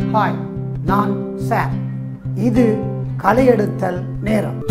hi நான் சாம் இது கலையெடுத்தல் நேரம்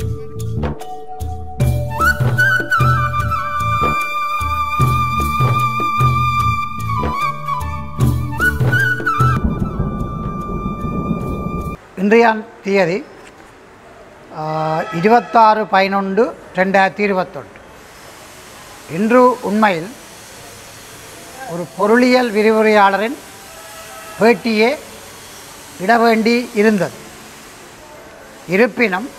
இன்றைய தேதி ஆஹ், இருபத்தாறு பதினொன்று ரெண்டாயிரத்தி இருபத்தொன்று இன்று உண்மையில் ஒரு பொருளியல் விரிவுரையாளரின் பேட்டியே இட வேண்டி இருந்தது இருப்பினும்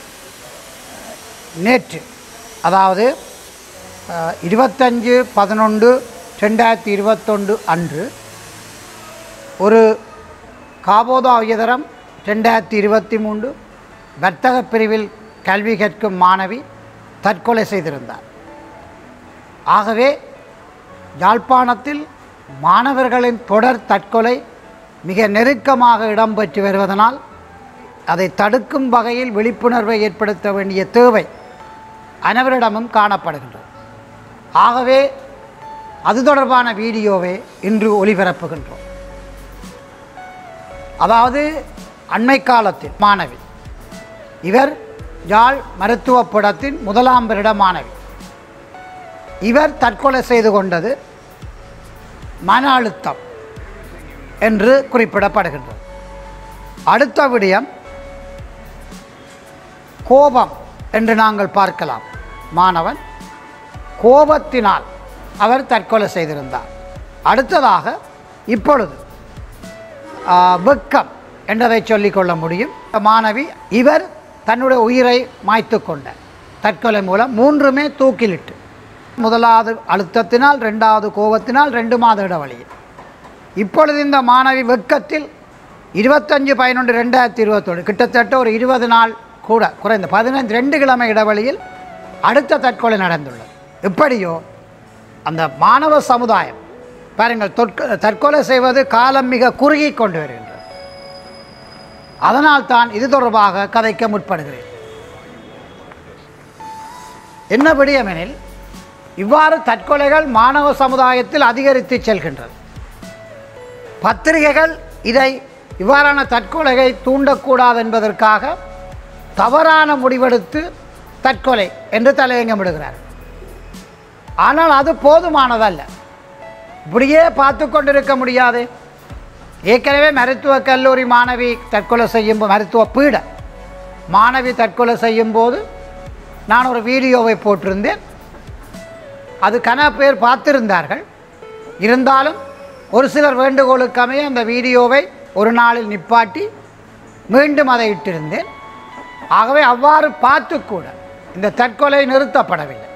நேற்று அதாவது அஹ், இருபத்தஞ்சு பதினொன்று ரெண்டாயிரத்தி இருபத்தொன்று அன்று ஒரு காபோதா உயதரம் ரெண்டாயிரத்தி இருபத்தி மூன்று வர்த்தக பிரிவில் கல்வி கற்கும் மாணவி தற்கொலை செய்திருந்தார் ஆகவே யாழ்ப்பாணத்தில் மாணவர்களின் தொடர் தற்கொலை மிக நெருக்கமாக இடம்பெற்று வருவதனால் அதை தடுக்கும் வகையில் விழிப்புணர்வை ஏற்படுத்த வேண்டிய தேவை அனைவரிடமும் காணப்படுகின்றது ஆகவே அது தொடர்பான வீடியோவை இன்று ஒளிபரப்புகின்றோம் அதாவது அண்மை காலத்தில் மாணவி இவர் யாழ் மருத்துவப் படத்தின் முதலாம் வருட மாணவி இவர் தற்கொலை செய்து கொண்டது மன அழுத்தம் என்று குறிப்பிடப்படுகின்றது அடுத்த விடயம் கோபம் என்று நாங்கள் பார்க்கலாம் மாணவன் கோபத்தினால் அவர் தற்கொலை செய்திருந்தார் அடுத்ததாக இப்பொழுது ஆ, வெட்கம் என்றதை சொல்லிக்கொள்ள முடியும் மாணவி இவர் தன்னுடைய உயிரை மாய்த்து கொண்ட தற்கொலை மூலம் மூன்றுமே தூக்கிலிட்டு முதலாவது அழுத்தத்தினால் ரெண்டாவது கோபத்தினால் ரெண்டு மாத இடைவெளியில் இப்பொழுது இந்த மாணவி வெட்கத்தில் இருபத்தஞ்சு பதினொன்று ரெண்டாயிரத்தி இருபத்தொன்று கிட்டத்தட்ட ஒரு இருபது நாள் கூட குறைந்த பதினைந்து ரெண்டு கிழமை இடைவெளியில் அடுத்த தற்கொலை நடந்துள்ளது எப்படியோ அந்த மாணவ சமுதாயம் பாருங்கள் தொற்க தற்கொலை செய்வது காலம் மிக குறுகி கொண்டு வருகின்றது அதனால் தான் இது தொடர்பாக கதைக்க முற்படுகிறேன் என்ன விடயமெனில் இவ்வாறு தற்கொலைகள் மாணவ சமுதாயத்தில் அதிகரித்து செல்கின்றது பத்திரிகைகள் இதை இவ்வாறான தற்கொலையை தூண்டக்கூடாது என்பதற்காக தவறான முடிவெடுத்து தற்கொலை என்று தலையங்கமிடுகிறார் ஆனால் அது போதுமானதல்ல இப்படியே பார்த்து கொண்டிருக்க முடியாது ஏற்கனவே மருத்துவக் கல்லூரி மாணவி தற்கொலை செய்யும் போ- மருத்துவ பீட மாணவி தற்கொலை செய்யும் போது நான் ஒரு வீடியோவை போட்டிருந்தேன் அது கன பேர் பார்த்திருந்தார்கள் இருந்தாலும் ஒரு சிலர் வேண்டுகோளுக்கு அமைய அந்த வீடியோவை ஒரு நாளில் நிப்பாட்டி மீண்டும் அதை இட்டிருந்தேன் ஆகவே அவ்வாறு பார்த்து கூட இந்த தற்கொலை நிறுத்தப்படவில்லை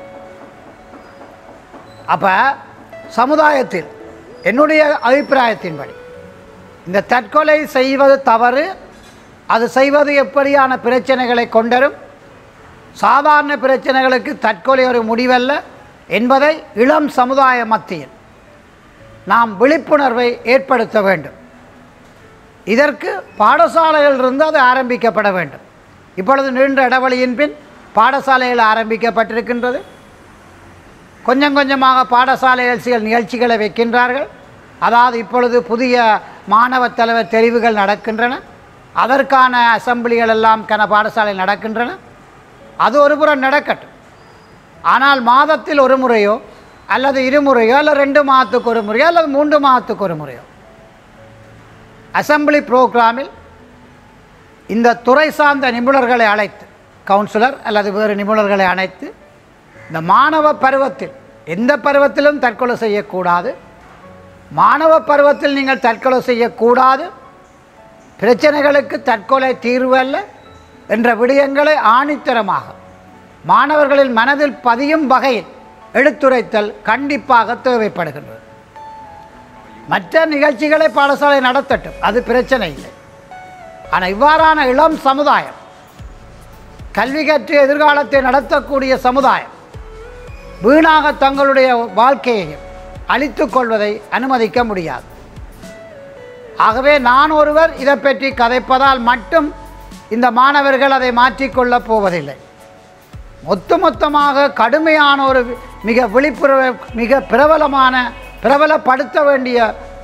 அப்போ சமுதாயத்தில் என்னுடைய அபிப்பிராயத்தின்படி இந்த தற்கொலை செய்வது தவறு அது செய்வது எப்படியான பிரச்சனைகளை கொண்டரும் சாதாரண பிரச்சனைகளுக்கு தற்கொலை ஒரு முடிவல்ல என்பதை இளம் சமுதாய மத்தியில் நாம் விழிப்புணர்வை ஏற்படுத்த வேண்டும் இதற்கு பாடசாலைகளிலிருந்து அது ஆரம்பிக்கப்பட வேண்டும் இப்பொழுது நீண்ட இடைவெளியின் பின் பாடசாலைகள் ஆரம்பிக்கப்பட்டிருக்கின்றது கொஞ்சம் கொஞ்சமாக பாடசாலைகள் சில நிகழ்ச்சிகளை வைக்கின்றார்கள் அதாவது இப்பொழுது புதிய மாணவ தலைவர் தெரிவுகள் நடக்கின்றன அதற்கான அசம்பிளிகள் எல்லாம் கன பாடசாலை நடக்கின்றன அது ஒரு புறம் நடக்கட்டும் ஆனால் மாதத்தில் ஒரு முறையோ அல்லது இருமுறையோ அல்லது ரெண்டு மாதத்துக்கு ஒரு முறையோ அல்லது மூன்று மாதத்துக்கு ஒரு முறையோ அசம்பிளி ப்ரோக்ராமில் இந்த துறை சார்ந்த நிபுணர்களை அழைத்து கவுன்சிலர் அல்லது வேறு நிபுணர்களை அழைத்து இந்த மாணவ பருவத்தில் எந்த பருவத்திலும் தற்கொலை செய்யக்கூடாது மாணவ பருவத்தில் நீங்கள் தற்கொலை செய்யக்கூடாது பிரச்சனைகளுக்கு தற்கொலை தீர்வு அல்ல என்ற விடயங்களை ஆணித்தரமாக மாணவர்களின் மனதில் பதியும் வகையில் எடுத்துரைத்தல் கண்டிப்பாக தேவைப்படுகின்றது மற்ற நிகழ்ச்சிகளை பாடசாலை நடத்தட்டும் அது பிரச்சனை இல்லை ஆனால் இவ்வாறான இளம் சமுதாயம் கல்வி கற்று எதிர்காலத்தை நடத்தக்கூடிய சமுதாயம் வீணாக தங்களுடைய வாழ்க்கையையும் அழித்துக் கொள்வதை அனுமதிக்க முடியாது ஆகவே நான் ஒருவர் இதை பற்றி கதைப்பதால் மட்டும் இந்த மாணவர்கள் அதை மாற்றிக்கொள்ளப் போவதில்லை ஒட்டுமொத்தமாக கடுமையான ஒரு மிக விழிப்புணர்வு மிக பிரபலமான பிரபலப்படுத்த வேண்டிய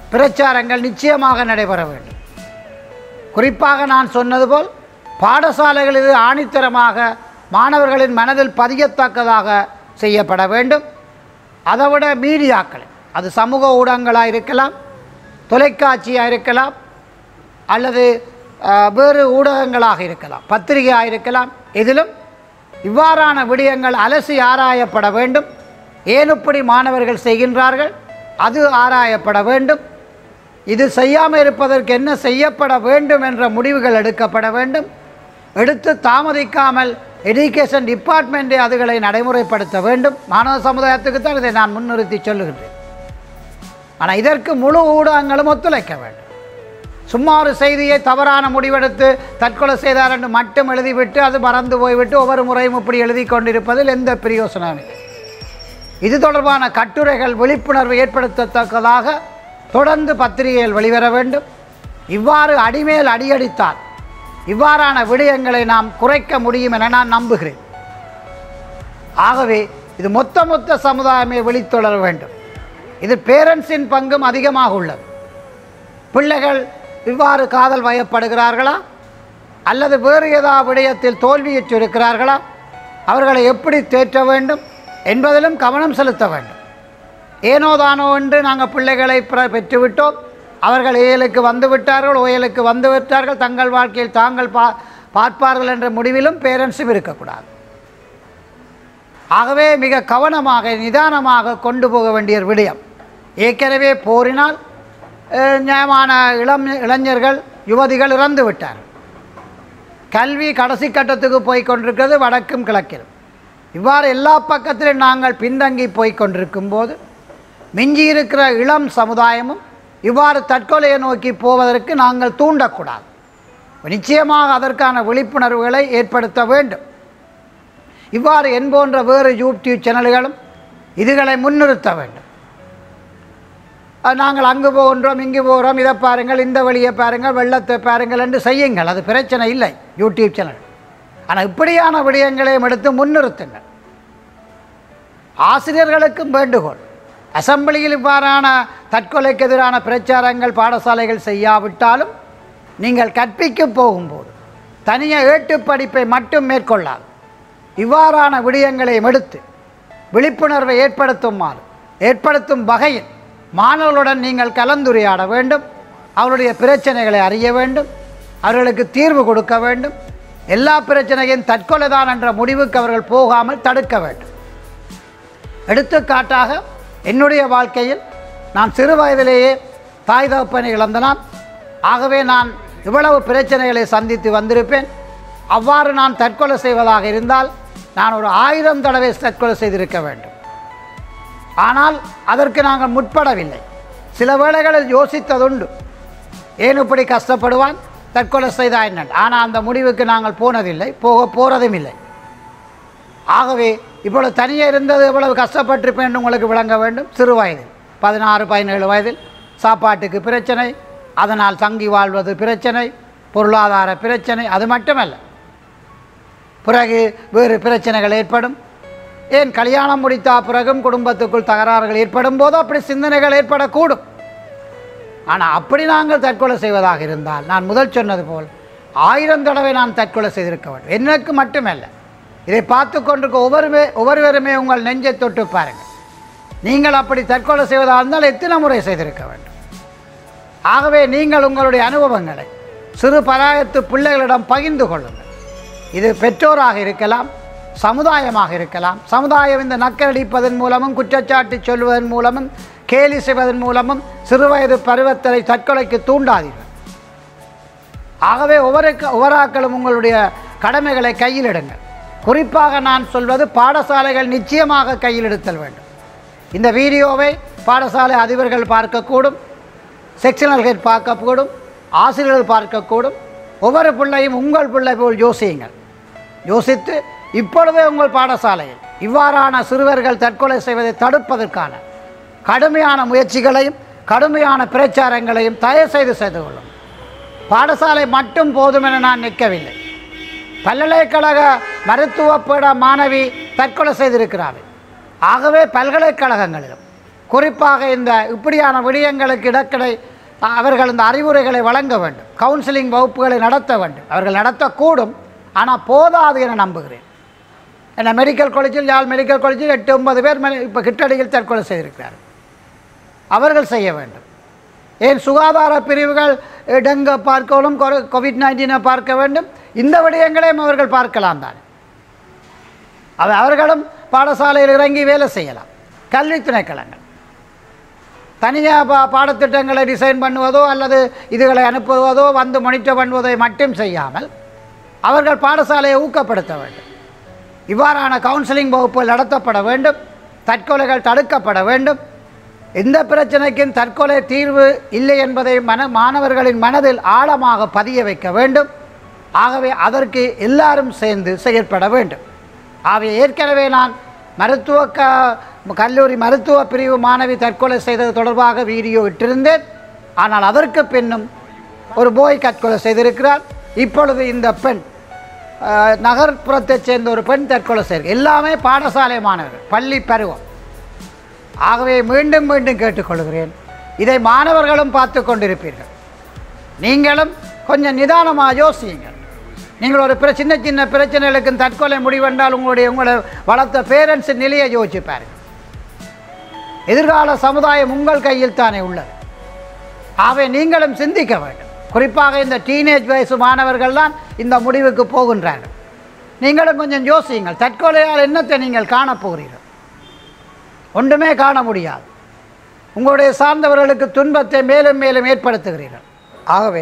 பிரச்சாரங்கள் நிச்சயமாக நடைபெற வேண்டும் குறிப்பாக நான் சொன்னது போல் பாடசாலைகளில் ஆணித்தரமாக மாணவர்களின் மனதில் பதியத்தக்கதாக செய்யப்பட வேண்டும் அதைவிட மீடியாக்கள் அது சமூக ஊடகங்களாக இருக்கலாம் தொலைக்காட்சியாக இருக்கலாம் அல்லது அஹ், வேறு ஊடகங்களாக இருக்கலாம் பத்திரிகையாக இருக்கலாம் இதிலும் இவ்வாறான விடயங்கள் அலசி ஆராயப்பட வேண்டும் ஏன் இப்படி மாணவர்கள் செய்கின்றார்கள் அது ஆராயப்பட வேண்டும் இது செய்யாமல் இருப்பதற்கு என்ன செய்யப்பட வேண்டும் என்ற முடிவுகள் எடுக்கப்பட வேண்டும் எடுத்து தாமதிக்காமல் எஜுகேஷன் டிபார்ட்மெண்ட்டே அதுகளை நடைமுறைப்படுத்த வேண்டும் மாணவ சமுதாயத்துக்கு தான் இதை நான் முன்னிறுத்தி சொல்லுகின்றேன் ஆனால் இதற்கு முழு ஊடகங்களும் ஒத்துழைக்க வேண்டும் சும்மா ஒரு செய்தியை தவறான முடிவெடுத்து தற்கொலை செய்தார் என்று மட்டும் எழுதிவிட்டு அது மறந்து போய்விட்டு ஒவ்வொரு முறையும் இப்படி எழுதி கொண்டிருப்பதில் எந்த பிரயோசனமும் இல்லை இது தொடர்பான கட்டுரைகள் விழிப்புணர்வு ஏற்படுத்தத்தக்கதாக தொடர்ந்து பத்திரிகைகள் வெளிவர வேண்டும் இவ்வாறு அடிமேல் அடியடித்தால் இவ்வாறான விடயங்களை நாம் குறைக்க முடியும் என நான் நம்புகிறேன் ஆகவே இது மொத்த மொத்த சமுதாயமே விழித்தொழர வேண்டும் இது பேரண்ட்ஸின் பங்கும் அதிகமாக உள்ளது பிள்ளைகள் இவ்வாறு காதல் வயப்படுகிறார்களா அல்லது வேறு ஏதாவது விடயத்தில் தோல்வியுற்று இருக்கிறார்களா அவர்களை எப்படி தேற்ற வேண்டும் என்பதிலும் கவனம் செலுத்த வேண்டும் ஏனோ தானோ என்று நாங்கள் பிள்ளைகளை பிற- பெற்றுவிட்டோம் அவர்கள் ஏழுக்கு வந்து விட்டார்கள் ஓயலுக்கு வந்து விட்டார்கள் தங்கள் வாழ்க்கையில் தாங்கள் பா பார்ப்பார்கள் என்ற முடிவிலும் பேரண்ட்ஸும் இருக்கக்கூடாது ஆகவே மிக கவனமாக நிதானமாக கொண்டு போக வேண்டிய ஒரு விடயம் ஏற்கனவே போரினால் அஹ், நியாயமான இளம் இளைஞர்கள் யுவதிகள் இறந்து விட்டார்கள் கல்வி கடைசி கட்டத்துக்கு போய் கொண்டிருக்கிறது வடக்கும் கிழக்கிலும் இவ்வாறு எல்லா பக்கத்திலும் நாங்கள் பின்தங்கி போய் கொண்டிருக்கும் போது மிஞ்சி இருக்கிற இளம் சமுதாயமும் இவ்வாறு தற்கொலையை நோக்கி போவதற்கு நாங்கள் தூண்டக்கூடாது நிச்சயமாக அதற்கான விழிப்புணர்வுகளை ஏற்படுத்த வேண்டும் இவ்வாறு என் போன்ற வேறு யூடியூப் சேனல்களும் இதுகளை முன்னிறுத்த வேண்டும் அஹ் நாங்கள் அங்கு போகின்றோம் இங்கு போகிறோம் இதை பாருங்கள் இந்த வழியை பாருங்கள் வெள்ளத்தை பாருங்கள் என்று செய்யுங்கள் அது பிரச்சனை இல்லை யூடியூப் சேனல் ஆனால் இப்படியான விடயங்களையும் எடுத்து முன்னிறுத்துங்கள் ஆசிரியர்களுக்கும் வேண்டுகோள் அசம்பிளியில் இவ்வாறான தற்கொலைக்கு எதிரான பிரச்சாரங்கள் பாடசாலைகள் செய்யாவிட்டாலும் நீங்கள் கற்பிக்க போகும்போது தனியாக ஏட்டு படிப்பை மட்டும் மேற்கொள்ளாது இவ்வாறான விடயங்களையும் எடுத்து விழிப்புணர்வை ஏற்படுத்துமாறு ஏற்படுத்தும் வகையில் மாணவர்களுடன் நீங்கள் கலந்துரையாட வேண்டும் அவருடைய பிரச்சனைகளை அறிய வேண்டும் அவர்களுக்கு தீர்வு கொடுக்க வேண்டும் எல்லா பிரச்சனையும் தற்கொலை தான் என்ற முடிவுக்கு அவர்கள் போகாமல் தடுக்க வேண்டும் எடுத்துக்காட்டாக என்னுடைய வாழ்க்கையில் நான் சிறு வயதிலேயே தாய் தகப்பனை இழந்தனான் ஆகவே நான் இவ்வளவு பிரச்சனைகளை சந்தித்து வந்திருப்பேன் அவ்வாறு நான் தற்கொலை செய்வதாக இருந்தால் நான் ஒரு ஆயிரம் தடவை தற்கொலை செய்திருக்க வேண்டும் ஆனால் அதற்கு நாங்கள் முற்படவில்லை சில வேளைகளில் யோசித்ததுண்டு ஏன் இப்படி கஷ்டப்படுவான் தற்கொலை செய்தா என்ன ஆனால் அந்த முடிவுக்கு நாங்கள் போனதில்லை போக போகிறதும் இல்லை ஆகவே இவ்வளவு தனியே இருந்தது எவ்வளவு கஷ்டப்பட்டிருப்பேன் என்று உங்களுக்கு விளங்க வேண்டும் சிறு வயதில் பதினாறு பதினேழு வயதில் சாப்பாட்டுக்கு பிரச்சனை அதனால் தங்கி வாழ்வது பிரச்சனை பொருளாதார பிரச்சனை அது மட்டுமல்ல பிறகு வேறு பிரச்சனைகள் ஏற்படும் ஏன் கல்யாணம் முடித்த பிறகும் குடும்பத்துக்குள் தகராறுகள் ஏற்படும் போது அப்படி சிந்தனைகள் ஏற்படக்கூடும் ஆனால் அப்படி நாங்கள் தற்கொலை செய்வதாக இருந்தால் நான் முதல் சொன்னது போல் ஆயிரம் தடவை நான் தற்கொலை செய்திருக்க வேண்டும் எனக்கு மட்டுமல்ல இதை பார்த்து கொண்டிருக்க ஒவ்வொருமே ஒவ்வொருவருமே உங்கள் நெஞ்சை தொட்டு பாருங்கள் நீங்கள் அப்படி தற்கொலை செய்வதாக இருந்தால் எத்தனை முறை செய்திருக்க வேண்டும் ஆகவே நீங்கள் உங்களுடைய அனுபவங்களை சிறு பராயத்து பிள்ளைகளிடம் பகிர்ந்து கொள்ளுங்கள் இது பெற்றோராக இருக்கலாம் சமுதாயமாக இருக்கலாம் சமுதாயம் இந்த நக்கலடிப்பதன் மூலமும் குற்றச்சாட்டு சொல்வதன் மூலமும் கேலி செய்வதன் மூலமும் சிறுவயது பருவத்தை தற்கொலைக்கு தூண்டாதீர்கள் ஆகவே ஒவ்வொரு ஒவ்வொராக்களும் உங்களுடைய கடமைகளை கையில் எடுங்கள் குறிப்பாக நான் சொல்வது பாடசாலைகள் நிச்சயமாக கையில் எடுத்தல் வேண்டும் இந்த வீடியோவை பாடசாலை அதிபர்கள் பார்க்கக்கூடும் செக்ஷனல் ஹெட் பார்க்கக்கூடும் ஆசிரியர்கள் பார்க்கக்கூடும் ஒவ்வொரு பிள்ளையும் உங்கள் பிள்ளை போல் யோசியுங்கள் யோசித்து இப்பொழுதே உங்கள் பாடசாலையில் இவ்வாறான சிறுவர்கள் தற்கொலை செய்வதை தடுப்பதற்கான கடுமையான முயற்சிகளையும் கடுமையான பிரச்சாரங்களையும் தயவு செய்து செய்து கொள்ளும் பாடசாலை மட்டும் போதும் என நான் நிற்கவில்லை பல்கலைக்கழக மருத்துவ பீட மாணவி தற்கொலை செய்திருக்கிறார்கள் ஆகவே பல்கலைக்கழகங்களிலும் குறிப்பாக இந்த இப்படியான விடயங்களுக்கு இடக்கடை அவர்கள் இந்த அறிவுரைகளை வழங்க வேண்டும் கவுன்சிலிங் வகுப்புகளை நடத்த வேண்டும் அவர்கள் நடத்தக்கூடும் ஆனால் போதாது என நம்புகிறேன் ஏன்னா மெடிக்கல் காலேஜில் யாழ் மெடிக்கல் காலேஜில் எட்டு ஒன்பது பேர் இப்போ கிட்டடியில் தற்கொலை செய்திருக்கிறார்கள் அவர்கள் செய்ய வேண்டும் ஏன் சுகாதார பிரிவுகள் டெங்கு பார்க்கணும் கோவிட் நைன்டீனை பார்க்க வேண்டும் இந்த விடயங்களையும் அவர்கள் பார்க்கலாம் தான் அது அவர்களும் பாடசாலையில் இறங்கி வேலை செய்யலாம் கல்வி திணைக்களங்கள் தனியாக பா பாடத்திட்டங்களை டிசைன் பண்ணுவதோ அல்லது இதுகளை அனுப்புவதோ வந்து மானிட்டர் பண்ணுவதை மட்டும் செய்யாமல் அவர்கள் பாடசாலையை ஊக்கப்படுத்த வேண்டும் இவ்வாறான கவுன்சிலிங் வகுப்புகள் நடத்தப்பட வேண்டும் தற்கொலைகள் தடுக்கப்பட வேண்டும் எந்த பிரச்சனைக்கும் தற்கொலை தீர்வு இல்லை என்பதை மன மாணவர்களின் மனதில் ஆழமாக பதிய வைக்க வேண்டும் ஆகவே அதற்கு எல்லாரும் சேர்ந்து செயற்பட வேண்டும் ஆகவே ஏற்கனவே நான் மருத்துவ க கல்லூரி மருத்துவ பிரிவு மாணவி தற்கொலை செய்தது தொடர்பாக வீடியோ இட்டிருந்தேன் ஆனால் அதற்கு பின்னும் ஒரு போய் தற்கொலை செய்திருக்கிறார் இப்பொழுது இந்த பெண் அஹ், நகர்ப்புறத்தைச் சேர்ந்த ஒரு பெண் தற்கொலை செய்து எல்லாமே பாடசாலை மாணவர்கள் பள்ளி பருவம் ஆகவே மீண்டும் மீண்டும் கேட்டுக்கொள்கிறேன் இதை மாணவர்களும் பார்த்து கொண்டிருப்பீர்கள் நீங்களும் கொஞ்சம் நிதானமாக யோசியுங்கள் நீங்கள் ஒரு பிர சின்ன சின்ன பிரச்சனைகளுக்கு தற்கொலை முடிவென்றால் உங்களுடைய உங்களை வளர்த்த பேரண்ட்ஸ் நிலையை யோசிச்சு பாருங்கள் எதிர்கால சமுதாயம் உங்கள் கையில் தானே உள்ளது ஆகவே நீங்களும் சிந்திக்க வேண்டும் குறிப்பாக இந்த டீனேஜ் வயசு மாணவர்கள் தான் இந்த முடிவுக்கு போகின்றார்கள் நீங்களும் கொஞ்சம் யோசியுங்கள் தற்கொலையால் என்னத்தை நீங்கள் காணப்போகிறீர்கள் ஒன்றுமே காண முடியாது உங்களுடைய சார்ந்தவர்களுக்கு துன்பத்தை மேலும் மேலும் ஏற்படுத்துகிறீர்கள் ஆகவே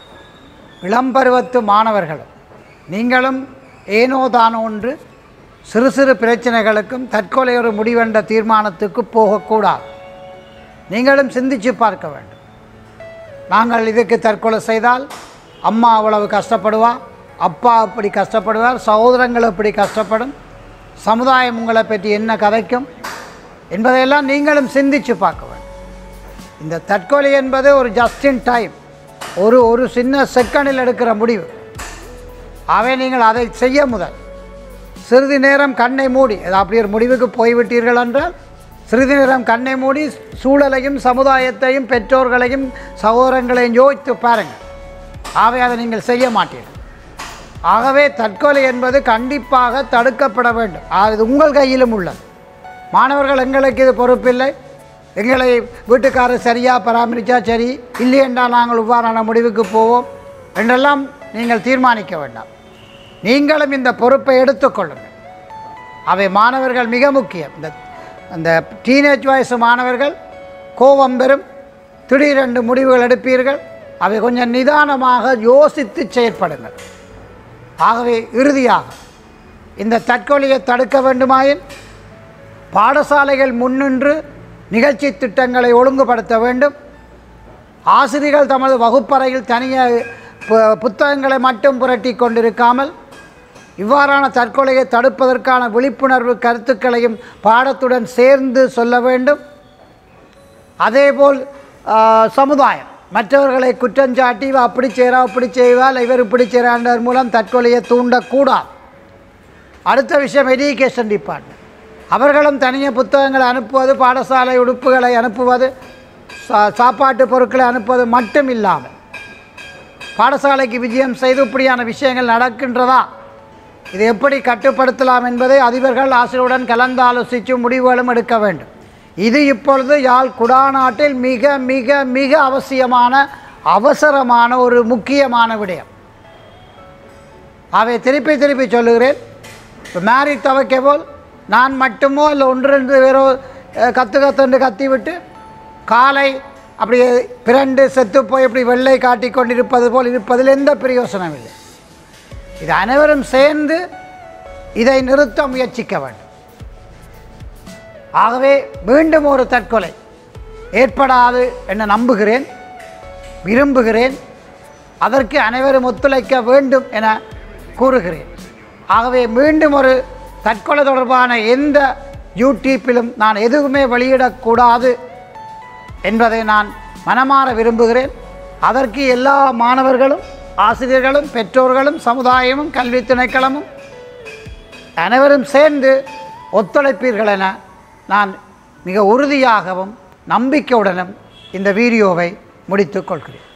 இளம்பருவத்து மாணவர்களும் நீங்களும் ஏனோ தானோ ஒன்று சிறு சிறு பிரச்சனைகளுக்கும் தற்கொலை ஒரு முடிவென்ற தீர்மானத்துக்கு போகக்கூடாது நீங்களும் சிந்திச்சு பார்க்க வேண்டும் நாங்கள் இதுக்கு தற்கொலை செய்தால் அம்மா அவ்வளவு கஷ்டப்படுவா அப்பா அப்படி கஷ்டப்படுவார் சகோதரங்கள் அப்படி கஷ்டப்படும் சமுதாயம் உங்களை பற்றி என்ன கதைக்கும் என்பதையெல்லாம் நீங்களும் சிந்திச்சு பார்க்க வேண்டும் இந்த தற்கொலை என்பது ஒரு ஜஸ்ட் இன் டைம் ஒரு ஒரு சின்ன செகண்டில் எடுக்கிற முடிவு அவை நீங்கள் அதை செய்ய முதல் சிறிது நேரம் கண்ணை மூடி அது அப்படி ஒரு முடிவுக்கு போய்விட்டீர்கள் என்றால் சிறிது நேரம் கண்ணை மூடி சூழலையும் சமுதாயத்தையும் பெற்றோர்களையும் சகோதரங்களையும் யோசித்து பாருங்கள் ஆகவே அதை நீங்கள் செய்ய மாட்டீர்கள் ஆகவே தற்கொலை என்பது கண்டிப்பாக தடுக்கப்பட வேண்டும் அது உங்கள் கையிலும் உள்ளது மாணவர்கள் எங்களுக்கு இது பொறுப்பில்லை எங்களை வீட்டுக்காரர் சரியாக பராமரித்தா சரி இல்லை என்றால் நாங்கள் இவ்வாறான முடிவுக்கு போவோம் என்றெல்லாம் நீங்கள் தீர்மானிக்க வேண்டாம் நீங்களும் இந்த பொறுப்பை எடுத்துக்கொள்ளுங்கள் அவை மாணவர்கள் மிக முக்கியம் இந்த அந்த டீனேஜ் வயசு மாணவர்கள் கோபம் பெறும் திடீரென்று முடிவுகள் எடுப்பீர்கள் அவை கொஞ்சம் நிதானமாக யோசித்து செயற்படுங்கள் ஆகவே இறுதியாக இந்த தற்கொலையை தடுக்க வேண்டுமாயின் பாடசாலைகள் முன்னின்று நிகழ்ச்சி திட்டங்களை ஒழுங்குபடுத்த வேண்டும் ஆசிரியர்கள் தமது வகுப்பறையில் தனியாக பு- புத்தகங்களை மட்டும் புரட்டி கொண்டிருக்காமல் இவ்வாறான தற்கொலையை தடுப்பதற்கான விழிப்புணர்வு கருத்துக்களையும் பாடத்துடன் சேர்ந்து சொல்ல வேண்டும் அதேபோல் ஆ, சமுதாயம் மற்றவர்களை குற்றஞ்சாட்டி இவ அப்படி செய்கிறா அப்படி செய்வால் இவர் இப்படி செய்கிறாண்டர் மூலம் தற்கொலையை தூண்டக்கூடாது அடுத்த விஷயம் எஜுகேஷன் டிபார்ட்மெண்ட் அவர்களும் தனியாக புத்தகங்களை அனுப்புவது பாடசாலை உடுப்புகளை அனுப்புவது சா- சாப்பாட்டு பொருட்களை அனுப்புவது மட்டும் இல்லாமல் பாடசாலைக்கு விஜயம் செய்து இப்படியான விஷயங்கள் நடக்கின்றதா இது எப்படி கட்டுப்படுத்தலாம் என்பதை அதிபர்கள் ஆசிரியருடன் கலந்தாலோசித்து முடிவுகளும் எடுக்க வேண்டும் இது இப்பொழுது யாழ் குடாநாட்டில் மிக மிக மிக அவசியமான அவசரமான ஒரு முக்கியமான விடயம் அவை திருப்பி திருப்பி சொல்லுகிறேன் இப்போ மேரி துவைக்க போல் நான் மட்டுமோ இல்லை ஒன்று ரெண்டு பேரோ அஹ், கத்து கத்துண்டு கத்தி விட்டு காலை அப்படியே பிறண்டு செத்து போய் இப்படி வெள்ளை காட்டிக் கொண்டிருப்பது போல் இருப்பதில் எந்த பிரயோசனம் இல்லை இது அனைவரும் சேர்ந்து இதை நிறுத்த முயற்சிக்க வேண்டும் ஆகவே மீண்டும் ஒரு தற்கொலை ஏற்படாது என நம்புகிறேன் விரும்புகிறேன் அதற்கு அனைவரும் ஒத்துழைக்க வேண்டும் என கூறுகிறேன் ஆகவே மீண்டும் ஒரு தற்கொலை தொடர்பான எந்த யூடியூப்பிலும் நான் எதுவுமே வெளியிடக்கூடாது என்பதை நான் மனமாற விரும்புகிறேன் அதற்கு எல்லா மாணவர்களும் ஆசிரியர்களும் பெற்றோர்களும் சமுதாயமும் கல்வி திணைக்களமும் அனைவரும் சேர்ந்து ஒத்துழைப்பீர்கள் என நான் மிக உறுதியாகவும் நம்பிக்கையுடனும் இந்த வீடியோவை முடித்துக் கொள்கிறேன்